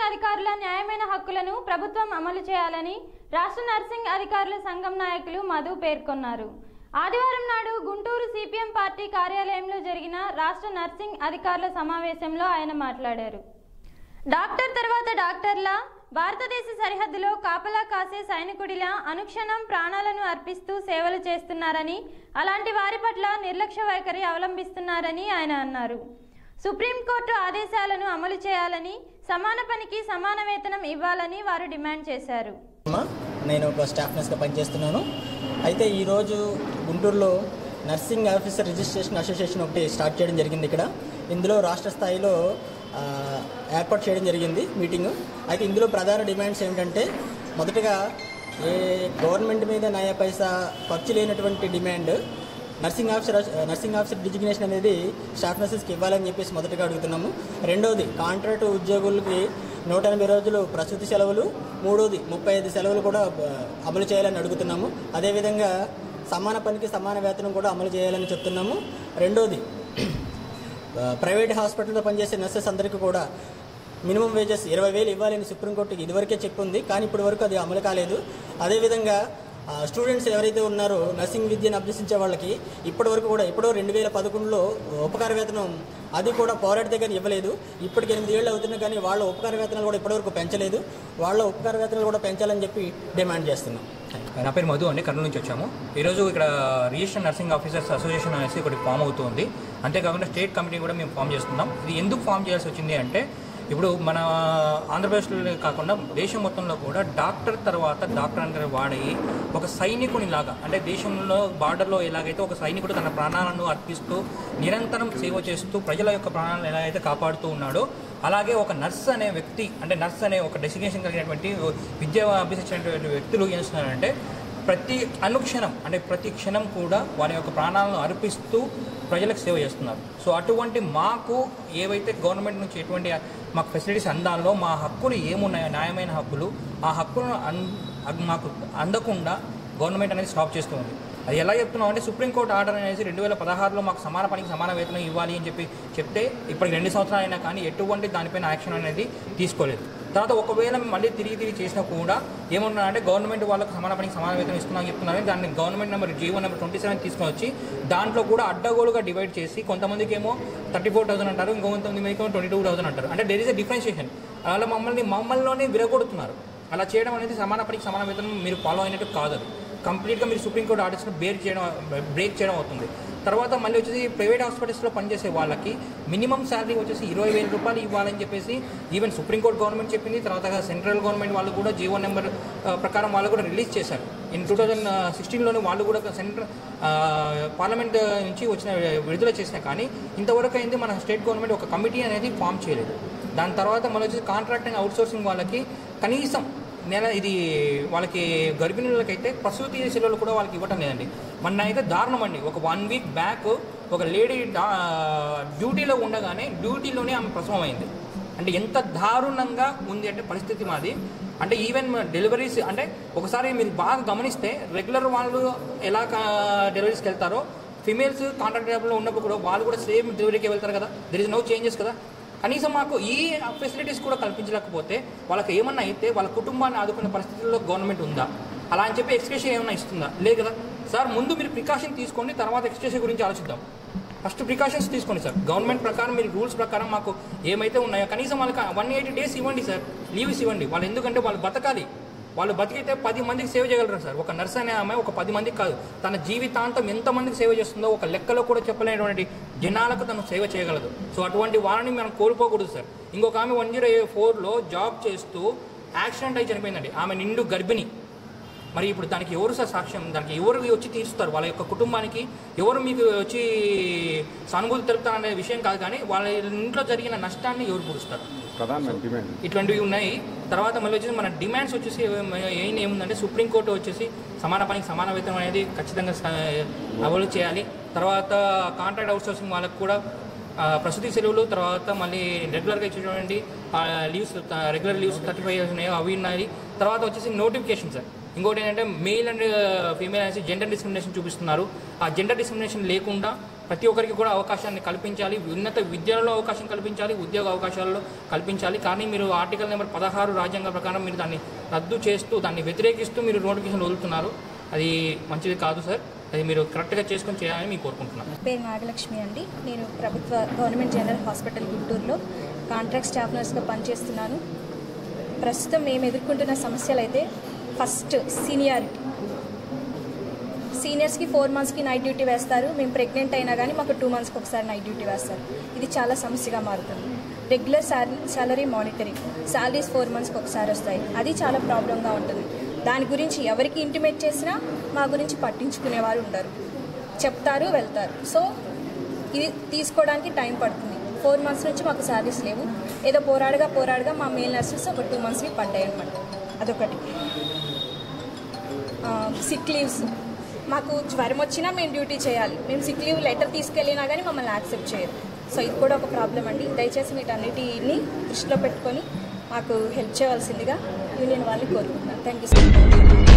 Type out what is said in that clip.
nursing అధికారుల న్యాయమైన హక్కులను ప్రభుత్వం అమలు చేయాలని రాష్ట్ర నర్సింగ్ అధికారుల సంఘం నాయకులు మధు పేర్కొన్నారు ఆదివారం నాడు గుంటూరు సిపిఎం పార్టీ కార్యాలయంలో జరిగిన రాష్ట్ర నర్సింగ్ అధికారుల సమావేశంలో ఆయన మాట్లాడారు డాక్టర్ తర్వాత డాక్టర్ల భారతదేశ సరిహద్దులో కాపలా కాసే సైనికుడిలా అనుక్షణం ప్రాణాలను అర్పిస్తూ సేవలు చేస్తున్నారని అలాంటి వారి పట్ల నిర్లక్ష్య వైఖరి అవలంబిస్తున్నారని ఆయన అన్నారు సుప్రీంకోర్టు ఆదేశాలను అమలు చేయాలని సమాన పనికి సమాన వేతనం ఇవ్వాలని వారు డిమాండ్ చేశారు అమ్మా నేను ఒక స్టాఫ్ నర్స్గా పనిచేస్తున్నాను అయితే ఈరోజు గుంటూరులో నర్సింగ్ ఆఫీసర్ రిజిస్ట్రేషన్ అసోసియేషన్ ఒకటి స్టార్ట్ చేయడం జరిగింది ఇక్కడ ఇందులో రాష్ట్ర స్థాయిలో ఆ, ఏర్పాటు చేయడం జరిగింది మీటింగ్ అయితే ఇందులో ప్రధాన డిమాండ్స్ ఏమిటంటే మొదటగా ఏ గవర్నమెంట్ మీద నయా పైసా ఖర్చు లేనటువంటి demand nursing officer nursing officer designation అనేది స్టాఫ్ నర్సెస్కి ఇవ్వాలని చెప్పేసి మొదటగా అడుగుతున్నాము రెండవది కాంట్రాక్ట్ ఉద్యోగులకి నూట ఎనభై రోజులు ప్రసూతి సెలవులు మూడోది ముప్పై ఐదు సెలవులు కూడా ఆ, అమలు చేయాలని అడుగుతున్నాము అదేవిధంగా సమాన పనికి సమాన వేతనం కూడా అమలు చేయాలని చెప్తున్నాము రెండోది ఆ, ప్రైవేట్ హాస్పిటల్లో పనిచేసే నర్సెస్ అందరికీ కూడా మినిమం వేజెస్ ఇరవై వేలు ఇవ్వాలని సుప్రీంకోర్టుకి ఇదివరకే చెప్పింది కానీ ఇప్పటి వరకు అది అమలు కాలేదు అదేవిధంగా ఆ, స్టూడెంట్స్ ఎవరైతే ఉన్నారో నర్సింగ్ విద్యను అభ్యసించే వాళ్ళకి ఇప్పటి వరకు కూడా ఎప్పుడో రెండు వేల పదకొండులో ఉపకార వేతనం అది కూడా పోరాడితే కానీ ఇవ్వలేదు ఇప్పటికి ఎనిమిది ఏళ్ళు అవుతున్నా కానీ వాళ్ళ ఉపకార వేతనాలు కూడా ఇప్పటివరకు పెంచలేదు వాళ్ళ ఉపకార వేతనాలు కూడా పెంచాలని చెప్పి డిమాండ్ చేస్తున్నాం నా పేరు మధు అండి కర్నూలు నుంచి వచ్చాము ఈరోజు ఇక్కడ రిజిస్టర్ నర్సింగ్ ఆఫీసర్స్ అసోసియేషన్ అనేసి ఒకటి ఫామ్ అవుతుంది అంతేకాకుండా స్టేట్ కమిటీ కూడా మేము ఫామ్ చేస్తున్నాం ఇది ఎందుకు ఫామ్ చేయాల్సి వచ్చింది అంటే ఇప్పుడు మన ఆంధ్రప్రదేశ్లో కాకుండా దేశం మొత్తంలో కూడా డాక్టర్ తర్వాత డాక్టర్ అంటే వాడి ఒక సైనికుని లాగా అంటే దేశంలో బార్డర్లో ఎలాగైతే ఒక సైనికుడు తన ప్రాణాలను అర్పిస్తూ నిరంతరం సేవ చేస్తూ ప్రజల యొక్క ప్రాణాలను ఎలా అయితే కాపాడుతూ ఉన్నాడో అలాగే ఒక నర్స్ అనే వ్యక్తి అంటే నర్స్ అనే ఒక డెసిగ్నేషన్ కలిగినటువంటి విద్య అభ్యసించినటువంటి వ్యక్తులు ఏం చేస్తున్నారంటే ప్రతి అనుక్షణం అంటే ప్రతి క్షణం కూడా వారి యొక్క ప్రాణాలను అర్పిస్తూ ప్రజలకు సేవ చేస్తున్నారు సో అటువంటి మాకు ఏవైతే గవర్నమెంట్ నుంచి ఎటువంటి మాకు ఫెసిలిటీస్ అందాలో మా హక్కులు ఏమున్నాయో న్యాయమైన హక్కులు ఆ హక్కులను అన్ అగ్- మాకు అందకుండా గవర్నమెంట్ అనేది స్టాప్ చేస్తూ ఉంది అది ఎలా చెప్తున్నాం అంటే సుప్రీంకోర్టు ఆర్డర్ అనేసి రెండు వేల పదహారులో మాకు సమాన పనికి సమాన వేతనం ఇవ్వాలి అని చెప్పి చెప్తే ఇప్పటికి రెండు సంవత్సరాలు అయినా కానీ ఎటువంటి దానిపైన యాక్షన్ అనేది తీసుకోలేదు తర్వాత ఒకవేళ మళ్ళీ తిరిగి తిరిగి చేసినా కూడా ఏమన్నా అంటే గవర్నమెంట్ వాళ్ళకి సమాన పనికి సమాన వేతనం ఇస్తున్నామని చెప్తున్నారు దాన్ని government number GO number twenty seven తీసుకొని వచ్చి దాంట్లో కూడా అడ్డగోలుగా డివైడ్ చేసి కొంతమందికి ఏమో థర్టీ ఫోర్ థౌసండ్ అంటారు ఇంకొంతమందికి ఏమో ట్వంటీ టూ థౌసండ్ అంటారు అంటే దెర్ ఇస్ ఎ డిఫరెన్షియేషన్ అలా మమ్మల్ని మమ్మల్లోనే విరగొడుతున్నారు అలా చేయడం అనేది సమాన పనికి సమాన వేతనం మీరు ఫాలో అయినట్టు కాదు అది కంప్లీట్గా మీరు సుప్రీంకోర్టు ఆర్డర్స్ని బేర్ చేయడం బ్రేక్ చేయడం అవుతుంది తర్వాత మళ్ళీ వచ్చేసి ప్రైవేట్ హాస్పిటల్స్లో పనిచేసే వాళ్ళకి మినిమం శాలరీ వచ్చేసి ఇరవై వేల రూపాయలు ఇవ్వాలని చెప్పేసి ఈవెన్ సుప్రీంకోర్టు గవర్నమెంట్ చెప్పింది తర్వాత సెంట్రల్ గవర్నమెంట్ వాళ్ళు కూడా జీవో నెంబర్ ప్రకారం వాళ్ళు కూడా రిలీజ్ చేశారు ఇన్ టూ థౌజండ్ సిక్స్టీన్లోనే వాళ్ళు కూడా సెంట్రల్ పార్లమెంట్ నుంచి వచ్చిన విడుదల చేసినా కానీ ఇంతవరకు అయింది మన స్టేట్ గవర్నమెంట్ ఒక కమిటీ అనేది ఫామ్ చేయలేదు దాని తర్వాత మళ్ళీ వచ్చేసి కాంట్రాక్టింగ్ అవుట్సోర్సింగ్ వాళ్ళకి కనీసం నెల ఇది వాళ్ళకి గర్భిణులకైతే ప్రసూతి సెలవులు కూడా వాళ్ళకి ఇవ్వటం లేదండి మొన్న అయితే దారుణం అండి ఒక వన్ వీక్ బ్యాక్ ఒక లేడీ డా డ్యూటీలో ఉండగానే డ్యూటీలోనే ఆమె ప్రసవం అయింది అంటే ఎంత దారుణంగా ఉంది అంటే పరిస్థితి మాది అంటే ఈవెన్ డెలివరీస్ అంటే ఒకసారి మీరు బాగా గమనిస్తే రెగ్యులర్ వాళ్ళు ఎలా డెలివరీస్కి వెళ్తారో ఫిమేల్స్ కాంట్రాక్ట్ జాబ్లో ఉన్నప్పుడు కూడా వాళ్ళు కూడా సేమ్ డెలివరీకి వెళ్తారు కదా దెర్ ఇస్ నో చేంజెస్ కదా కనీసం మాకు ఈ ఫెసిలిటీస్ కూడా కల్పించలేకపోతే వాళ్ళకి ఏమన్నా అయితే వాళ్ళ కుటుంబాన్ని ఆదుకునే పరిస్థితుల్లో గవర్నమెంట్ ఉందా అలా అని చెప్పి ఎక్స్ప్రెషన్ ఏమైనా ఇస్తుందా లేదు కదా సార్ ముందు మీరు ప్రికాషన్ తీసుకోండి తర్వాత ఎక్స్ప్రెషన్ గురించి ఆలోచిద్దాం ఫస్ట్ ప్రికాషన్స్ తీసుకోండి సార్ గవర్నమెంట్ ప్రకారం మీరు రూల్స్ ప్రకారం మాకు ఏమైతే ఉన్నాయో కనీసం వాళ్ళకి వన్ ఎయిటీ డేస్ ఇవ్వండి సార్ లీవ్స్ ఇవ్వండి వాళ్ళు ఎందుకంటే వాళ్ళు బతకాలి వాళ్ళు బతికితే పది మందికి సేవ చేయగలరు సార్ ఒక నర్స్ అనే ఆమె ఒక పది మందికి కాదు తన జీవితాంతం ఎంతమందికి సేవ చేస్తుందో ఒక లెక్కలో కూడా చెప్పలేనటువంటి జనాలకు తను సేవ చేయగలదు సో అటువంటి వారిని మనం కోల్పోకూడదు సార్ ఇంకొక ఆమె వన్ జీరో ఫోర్లో జాబ్ చేస్తూ యాక్సిడెంట్ అయి చనిపోయిందండి ఆమె నిండు గర్భిణి మరి ఇప్పుడు దానికి ఎవరు సార్ సాక్ష్యం దానికి ఎవరు వచ్చి తీరుస్తారు వాళ్ళ యొక్క కుటుంబానికి ఎవరు మీకు వచ్చి సానుభూతి తెలుపుతారనే విషయం కాదు కానీ వాళ్ళ ఇంట్లో జరిగిన నష్టాన్ని ఎవరు పూడుస్తారు ప్రధాన డిమాండ్ ఇటువంటివి ఉన్నాయి తర్వాత మళ్ళీ వచ్చేసి మన డిమాండ్స్ వచ్చేసి ఏం ఏముందంటే సుప్రీంకోర్టు వచ్చేసి సమాన పనికి సమాన వేతనం అనేది ఖచ్చితంగా స- అమలు చేయాలి తర్వాత కాంట్రాక్ట్ అవుట్సోర్సింగ్ వాళ్ళకు కూడా ఆ, ప్రసూతి సెలవులు తర్వాత మళ్ళీ రెగ్యులర్గా ఇచ్చేటువంటి leaves regular leaves thirty five ఉన్నాయో అవి ఉన్నాయి తర్వాత వచ్చేసి నోటిఫికేషన్ సార్ ఇంకోటి ఏంటంటే మెయిల్ అండ్ ఫీమేల్ అనేసి జెండర్ డిస్క్రిమినేషన్ చూపిస్తున్నారు ఆ జెండర్ డిస్క్రిమినేషన్ లేకుండా ప్రతి ఒక్కరికి కూడా అవకాశాన్ని కల్పించాలి ఉన్నత విద్యలలో అవకాశం కల్పించాలి ఉద్యోగ అవకాశాలలో కల్పించాలి కానీ మీరు ఆర్టికల్ నెంబర్ పదహారు రాజ్యాంగ ప్రకారం మీరు దాన్ని రద్దు చేస్తూ దాన్ని వ్యతిరేకిస్తూ మీరు నోటిఫికేషన్ వదులుతున్నారు అది మంచిది కాదు సార్ అది మీరు కరెక్ట్గా చేసుకొని చేయాలని మీకు కోరుకుంటున్నాను పేరు నాగలక్ష్మి అండి నేను ప్రభుత్వ గవర్నమెంట్ జనరల్ హాస్పిటల్ గుంటూరులో కాంట్రాక్ట్ స్టాఫ్ నర్స్గా పనిచేస్తున్నాను ప్రస్తుతం మేము ఎదుర్కొంటున్న సమస్యలు అయితే ఫస్ట్ సీనియారిటీ సీనియర్స్కి ఫోర్ మంత్స్కి నైట్ డ్యూటీ వేస్తారు మేము ప్రెగ్నెంట్ అయినా కానీ మాకు టూ మంత్స్కి ఒకసారి నైట్ డ్యూటీ వేస్తారు ఇది చాలా సమస్యగా మారుతుంది regular salary monitoring salaries four మంత్స్కి ఒకసారి వస్తాయి అది చాలా ప్రాబ్లంగా ఉంటుంది దాని గురించి ఎవరికి ఇంటిమేట్ చేసినా మా గురించి పట్టించుకునేవారు ఉండరు చెప్తారు వెళ్తారు సో ఇది తీసుకోవడానికి టైం పడుతుంది ఫోర్ మంత్స్ నుంచి మాకు శాలరీస్ లేవు ఏదో పోరాడగా పోరాడగా మా మేల్ నర్సెస్ ఒక టూ మంత్స్కి పడ్డాయి అనమాట అదొకటి సిక్ లీవ్స్ మాకు జ్వరం వచ్చినా మేము డ్యూటీ చేయాలి మేము సిక్ లీవ్ లెటర్ తీసుకెళ్ళినా కానీ మమ్మల్ని యాక్సెప్ట్ చేయరు సో ఇది కూడా ఒక ప్రాబ్లం అండి దయచేసి వీటన్నిటిని దృష్టిలో పెట్టుకొని మాకు హెల్ప్ చేయవలసిందిగా యూనియన్ వాళ్ళని కోరుకుంటున్నాను థ్యాంక్ యూ సో మచ్